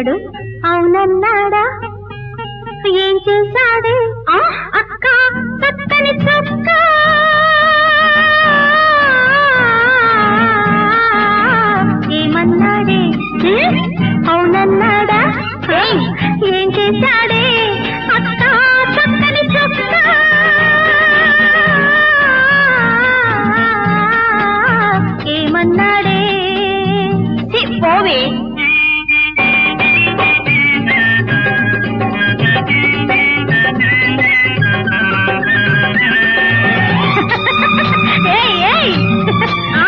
చేశాడు అవునన్నాడా ఏం చేశాడే అక్క చక్కని చక్క ఏమన్నాడే అవునన్నాడా ఏం చేశాడే అక్క చక్కని చక్క ఏమన్నాడే ఛీ, పోవే ఏయ్ ఏయ్ ఆ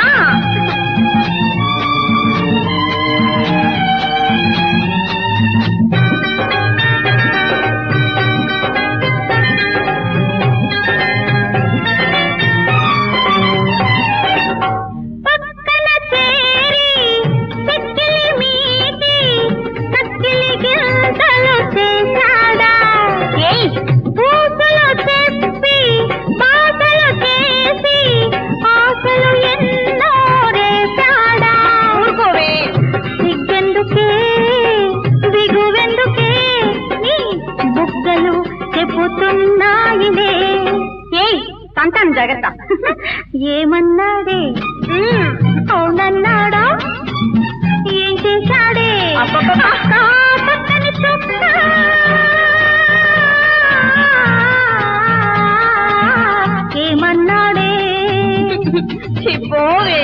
పక్కన చేరి చెక్కిలి మీటి నక్కిలి గింతలు చేశాడా ఏయ్ పూసలు చెప్పి బాటలు చేసి ఆశలు ఎన్నో రేశాడా ఊరుకోవే సిగ్గెందుకే దిగువెందుకే నీ బుగ్గలు చెబుతున్నాయిలే ఏయ్ తంటాను జాగ్రత్త ఏమన్నాడే అవునన్నాడా ఏం చేశాడే అక్క, పక్కని చొక్క. ఏమన్నాడే పోవే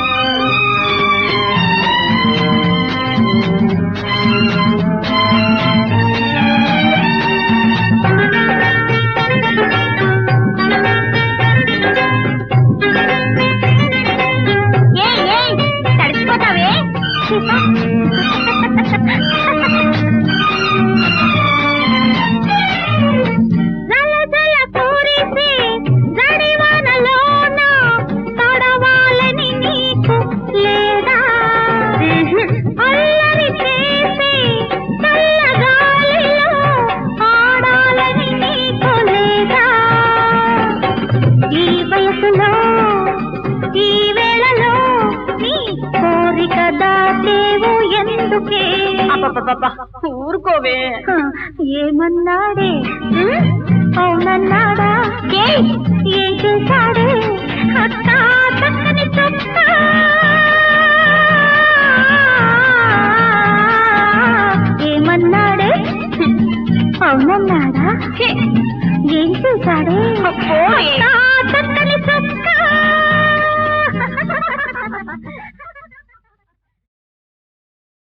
ఏయ్ ఏయ్ తడిసిపోతావే జల జల కురిసి జడివానలోన తడవాలని నీకు లేదా అల్లరి చేసి చల్లగాలిలో ఆడాలని నీకు లేదా ఈ వయసులో ఈ వేళలో నీ కోరిక దాటేవు ఎందుకే ఊరుకోవే ఏమన్నాడే అవునన్నాడా ఏం చేశాడే అక్క చక్కని చొక్క ఏమన్నాడే అవునన్నాడా ఏం చేశాడే పోయే. అక్కా